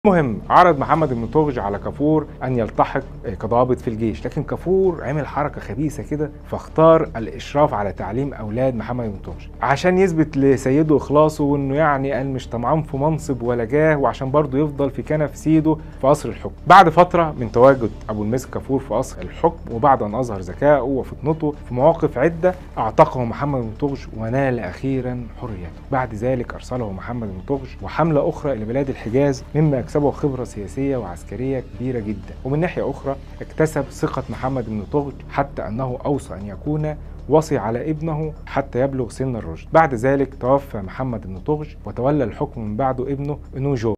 المهم عرض محمد بن طغج على كافور ان يلتحق كضابط في الجيش لكن كافور عمل حركه خبيثه كده فاختار الاشراف على تعليم اولاد محمد بن طغج عشان يثبت لسيده اخلاصه وانه يعني قال مش طمعان في منصب ولا جاه وعشان برضه يفضل في كنف سيده في قصر الحكم بعد فتره من تواجد ابو المسك كافور في قصر الحكم وبعد ان اظهر ذكائه وفطنته في مواقف عده اعتقه محمد بن طغج ونال اخيرا حريته بعد ذلك ارسله محمد بن طغج وحمله اخرى الى بلاد الحجاز مما اكسبه خبره سياسيه وعسكريه كبيره جدا ومن ناحيه اخرى اكتسب ثقه محمد بن طغج حتى انه اوصى ان يكون وصي على ابنه حتى يبلغ سن الرشد بعد ذلك توفى محمد بن طغج وتولى الحكم من بعده ابنه انوجو